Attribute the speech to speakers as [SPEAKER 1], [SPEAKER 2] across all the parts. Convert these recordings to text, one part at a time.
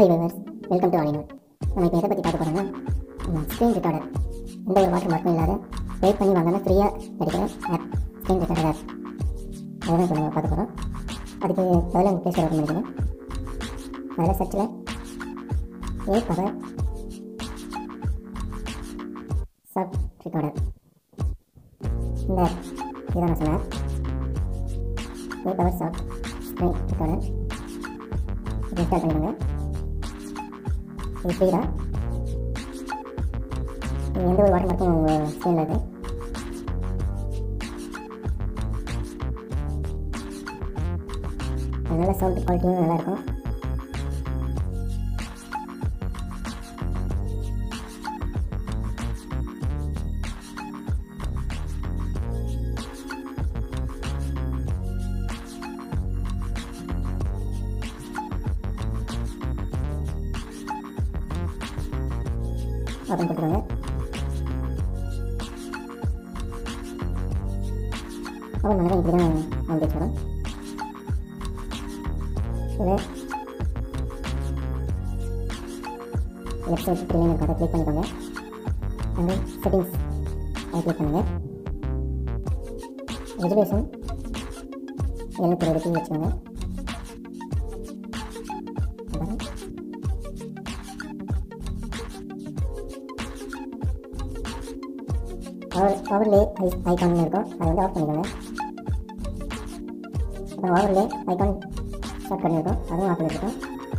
[SPEAKER 1] hi viewers welcome to ஆலினோட் நம்ம இப்போ எதை பற்றி பார்க்க போகிறோம்னா ஸ்க்ரீன் ரெக்கார்டர் எந்த ஒரு வாட்டர் மார்க்கும் இல்லாத வெயிட் பண்ணி வாங்கினா ஃப்ரீயாக கிடைக்கிற ஆப் ஸ்க்ரீன் ரெக்கார்டர் ஆப் அதை தான் இப்போ நம்ம பார்க்க போகிறோம் அதுக்கு முதல்ல உங்கள் பேச ஓப்பன் பண்ணிக்கணும் அதில் சர்ச்சில் ஏ பவர் சப் ரெக்கார்டர் இந்த app இதான் நான் சொன்னேன் ஏ பவர் சப் ஸ்க்ரீன் ரெக்கார்டர் இன்ஸ்டால் பண்ணிடுங்க இது ஃப்ரீ தான் நீங்கள் எந்த ஒரு வாட்டர் மார்க்கும் உங்கள் ஸ்க்ரீனில் இருக்குது அதனால சவுண்ட் குவாலிட்டியும் நல்லாயிருக்கும் ஓப்பன் கொடுத்துருங்க ஓப்பன் பண்ணால் இப்படி தான் வந்து வரும் இதில் லெஃப்ட் சைடு த்ரீ லைன் இருக்கும் அதை கிளிக் பண்ணிக்கோங்க அங்கே செட்டிங்ஸ் அதை கிளிக் பண்ணுங்கள் ரெஜுலேஷன் எழுநூற்றி இருபது வச்சுக்கோங்க அப்புறம் பவர் பவர்லே ஐ ஐக்கான் இருக்கும் அதை வந்து ஆஃப் பண்ணிக்கோங்க அப்புறம் ஓவர்லே ஐக்கான் ஸ்டார்ட் பண்ணியிருக்கோம் அதுவும் ஆஃப் பண்ணியிருக்கோம்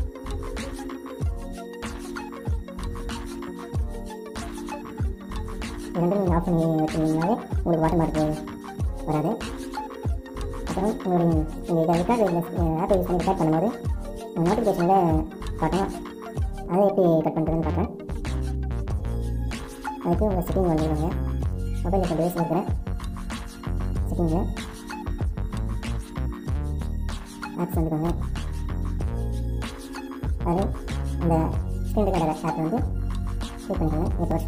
[SPEAKER 1] ரெண்டும் நீங்கள் ஆஃப் பண்ணி வச்சுருந்தீங்கனாலே உங்களுக்கு வாட்டர் மார்க் வராது அப்புறம் உங்களுடைய நீங்கள் இதை ரெக்கார்ட் ஆப் யூஸ் பண்ணி ரெக்கார்ட் பண்ணும்போது நோட்டிஃபிகேஷனில் காட்டும் அதை எப்படி கட் பண்ணுறதுன்னு பார்க்குறேன் அதுக்கு உங்கள் செட்டிங் வந்துடுவாங்க மொபைல் இப்போ பேஸ் இருக்கிறேன் செட்டிங்கில் ஆப்ஸ் வந்துக்கோங்க அது அந்த ஸ்க்ரீன் ரெக்கார்டர் ஆப் வந்து கிளிக் பண்ணிக்கோங்க இப்போ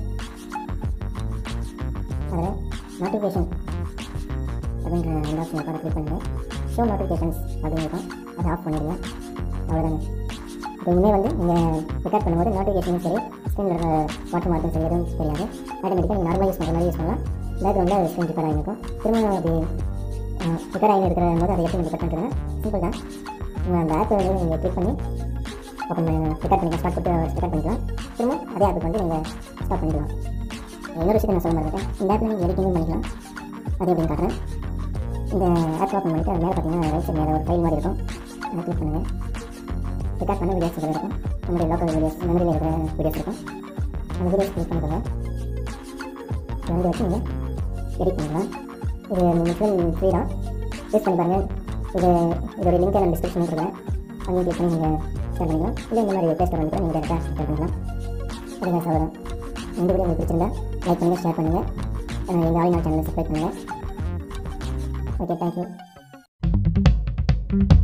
[SPEAKER 1] அதில் நோட்டிஃபிகேஷன் அப்படின்ற அந்த ஆப்ஷன் உட்கார கிளிக் பண்ணுங்கள் ஷோ நோட்டிஃபிகேஷன்ஸ் அப்படின்னு இருக்கும் அதை ஆஃப் பண்ணிடுங்க அவ்வளோதாங்க இப்போ இனிமேல் வந்து நீங்கள் ரெக்கார்ட் பண்ணும்போது நோட்டிஃபிகேஷனும் சரி ஸ்க்ரீனில் வாட்டர் மார்க்கும் சரி எதுவும் தெரியாது ஆட்டோமேட்டிக்காக நீங்கள் நார்மலாக யூஸ் பண்ணுற மாதிரி யூஸ் பண்ணலாம் பேக்ரவுண்டில் அது ஸ்க்ரீன் ரிப்பேர் ஆகிருக்கும் திரும்ப அது ரிப்பேர் ஆகி இருக்கிற போது அதை எப்படி நீங்கள் கட் பண்ணுறதுன்னா சிம்பிள் தான் நீங்கள் அந்த ஆப்பை வந்து நீங்கள் கிளிக் பண்ணி ஓப்பன் பண்ணி ரெக்கார்ட் பண்ணிக்கலாம் ஸ்டார்ட் போட்டு ரெக்கார்ட் பண்ணிக்கலாம் திரும்ப அதே ஆப்புக்கு வந்து நீங்கள் ஸ்டாப் பண்ணிக்கலாம் இன்னொரு விஷயத்தை நான் சொல்ல மாட்டேன் இந்த ஆப்பில் நீங்கள் எடிட்டிங்கும் பண்ணிக்கலாம் அது எப்படின்னு காட்டுறேன் இந்த ஆப் ஓப்பன் பண்ணிட்டு அது மேலே பார்த்தீங்கன்னா ரைட் சைடு மேலே ஒரு ஃபைல் மாதிரி இருக்கும் அதை கிளிக் பண்ணுங்கள் ரெக்கார்ட் பண்ண வீடியோஸ் இருக்கும் நம்மளுடைய லோக்கல் வீடியோஸ் மெமரியில் இருக்கிற வீடியோஸ் இருக்கும் அந்த வீடியோஸ் கிளிக் பண்ணிக்கோங்க ரெண்டு வச்சு நீங்கள் எடிட் பண்ணிக்கலாம் இது முற்றிலும் ஃப்ரீ தான் யூஸ் பண்ணி பாருங்கள் இது இதோட லிங்க்கை நான் டிஸ்கிரிப்ஷன் கொடுக்குறேன் அங்கேயும் கிளிக் பண்ணி நீங்கள் ஷேர் பண்ணிக்கலாம் இல்லை இந்த மாதிரி பேஸ்ட் வந்து கூட நீங்கள் டேரெக்டாக ஷேர் பண்ணிக்கலாம் அதுதான் சார் இந்த வீடியோ உங்களுக்கு பிடிச்சிருந்தா லைக் பண்ணுங்கள் ஷேர் பண்ணுங்கள் எங்கள் ஆலினா சேனலை சப்ஸ்கிரைப் பண்ணுங்கள் ஓகே தேங்க்யூ